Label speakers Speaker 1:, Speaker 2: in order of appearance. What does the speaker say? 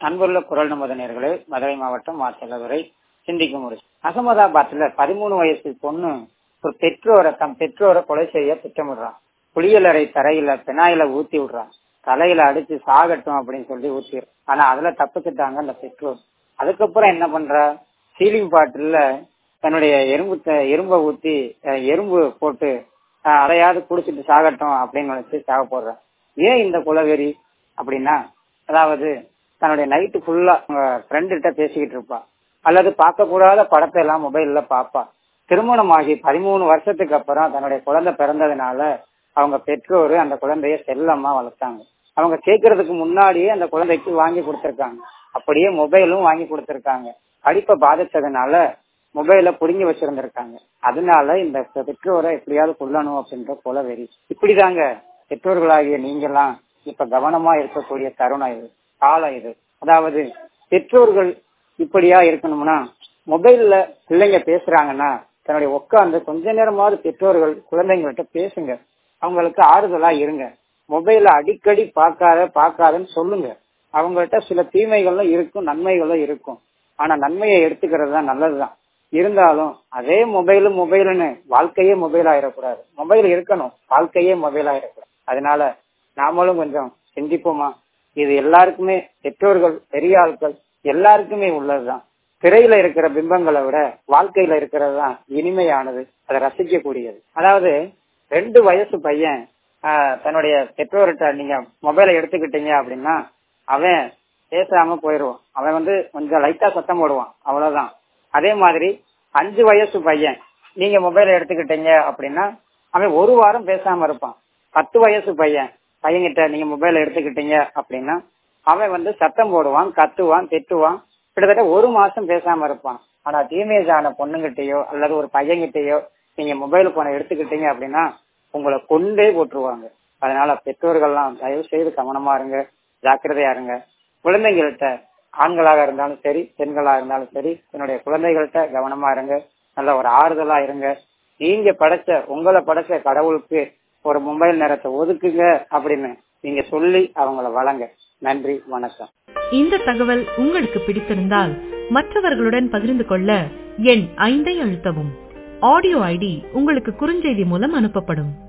Speaker 1: அன்புள்ள குரல் நமது நேர்களே மதுரை மாவட்டம் மாச்சலதுரை சிந்திக்கும் ஒரு அகமதாபாத்ல பதிமூணு வயசு பொண்ணு ஒரு பெற்றோரை தம் பெற்றோரை கொலை செய்ய திட்டமிடுறான் குளியலறை தரையில பினாயில ஊத்தி விடுறான் தலையில அடிச்சு சாகட்டும் அப்படின்னு சொல்லி ஊத்தி ஆனா அதுல தப்பிச்சுட்டாங்க அந்த பெற்றோர் அதுக்கப்புறம் என்ன பண்றா சீலிங் பாட்டில தன்னுடைய எறும்பு எறும்பை ஊத்தி எறும்பு போட்டு அதையாவது குடிச்சிட்டு சாகட்டும் அப்படின்னு நினைச்சு சாக போடுறேன் ஏன் இந்த குலவெறி அப்படின்னா அதாவது தன்னுடைய நைட்டு ஃபுல்லா அவங்க ஃப்ரெண்டு கிட்ட பேசிக்கிட்டு இருப்பா அல்லது பார்க்க கூடாத படத்தை எல்லாம் மொபைல்ல பாப்பா திருமணமாகி பதிமூணு வருஷத்துக்கு அப்புறம் தன்னுடைய குழந்தை பிறந்ததுனால அவங்க பெற்றோர் அந்த குழந்தைய செல்லமா வளர்த்தாங்க அவங்க கேட்கறதுக்கு முன்னாடியே அந்த குழந்தைக்கு வாங்கி கொடுத்திருக்காங்க அப்படியே மொபைலும் வாங்கி கொடுத்திருக்காங்க படிப்பை பாதிச்சதுனால மொபைல புடுங்கி வச்சிருந்திருக்காங்க அதனால இந்த பெற்றோரை எப்படியாவது கொல்லணும் அப்படின்ற கொலை வெறி இப்படிதாங்க பெற்றோர்களாகிய நீங்கெல்லாம் இப்ப கவனமா இருக்கக்கூடிய தருணம் இது காலம் இது அதாவது பெற்றோர்கள் இப்படியா இருக்கணும்னா மொபைல்ல பிள்ளைங்க பேசுறாங்கன்னா தன்னுடைய உட்காந்து கொஞ்ச நேரமாவது பெற்றோர்கள் குழந்தைங்கள்ட்ட பேசுங்க அவங்களுக்கு ஆறுதலா இருங்க மொபைல அடிக்கடி பார்க்காத பார்க்காதன்னு சொல்லுங்க அவங்கள்ட்ட சில தீமைகளும் இருக்கும் நன்மைகளும் இருக்கும் ஆனா நன்மையை எடுத்துக்கிறது தான் நல்லதுதான் இருந்தாலும் அதே மொபைலு மொபைலுன்னு வாழ்க்கையே மொபைல் ஆயிடக்கூடாது மொபைல் இருக்கணும் வாழ்க்கையே மொபைல் ஆயிடக்கூடாது அதனால நாமளும் கொஞ்சம் சிந்திப்போமா இது எல்லாருக்குமே பெற்றோர்கள் பெரிய ஆட்கள் எல்லாருக்குமே உள்ளதுதான் திரையில இருக்கிற பிம்பங்களை விட வாழ்க்கையில இருக்கிறது தான் இனிமையானது அதை ரசிக்க கூடியது அதாவது ரெண்டு வயசு பையன் தன்னுடைய பெற்றோர்கிட்ட நீங்க மொபைலை எடுத்துக்கிட்டீங்க அப்படின்னா அவன் பேசாம போயிடுவான் அவன் வந்து கொஞ்சம் லைட்டா சத்தம் போடுவான் அவ்வளவுதான் அதே மாதிரி அஞ்சு வயசு பையன் நீங்க மொபைலை எடுத்துக்கிட்டீங்க அப்படின்னா அவன் ஒரு வாரம் பேசாம இருப்பான் பத்து வயசு பையன் பையன்கிட்ட நீங்க மொபைலை எடுத்துக்கிட்டீங்க அப்படின்னா அவன் வந்து சத்தம் போடுவான் கத்துவான் திட்டுவான் கிட்டத்தட்ட ஒரு மாசம் பேசாம இருப்பான் ஆனா டீனேஜ் ஆன பொண்ணுகிட்டயோ அல்லது ஒரு பையன்கிட்டயோ நீங்க மொபைல் போனை எடுத்துக்கிட்டீங்க அப்படின்னா உங்களை கொண்டே போட்டுருவாங்க அதனால பெற்றோர்கள்லாம் தயவு செய்து கவனமா இருங்க ஜாக்கிரதையா இருங்க குழந்தைங்கள்ட்ட ஆண்களாக இருந்தாலும் சரி பெண்களாக இருந்தாலும் சரி என்னுடைய குழந்தைகள்கிட்ட கவனமா இருங்க நல்ல ஒரு ஆறுதலா இருங்க நீங்க படைச்ச உங்களை படைச்ச கடவுளுக்கு ஒரு மொபைல் நேரத்தை ஒதுக்குங்க அப்படின்னு நீங்க சொல்லி அவங்கள வளங்க நன்றி வணக்கம்
Speaker 2: இந்த தகவல் உங்களுக்கு பிடித்திருந்தால் மற்றவர்களுடன் பகிர்ந்து கொள்ள எண் ஐந்தை அழுத்தவும் ஆடியோ ஐடி உங்களுக்கு குறுஞ்செய்தி மூலம் அனுப்பப்படும்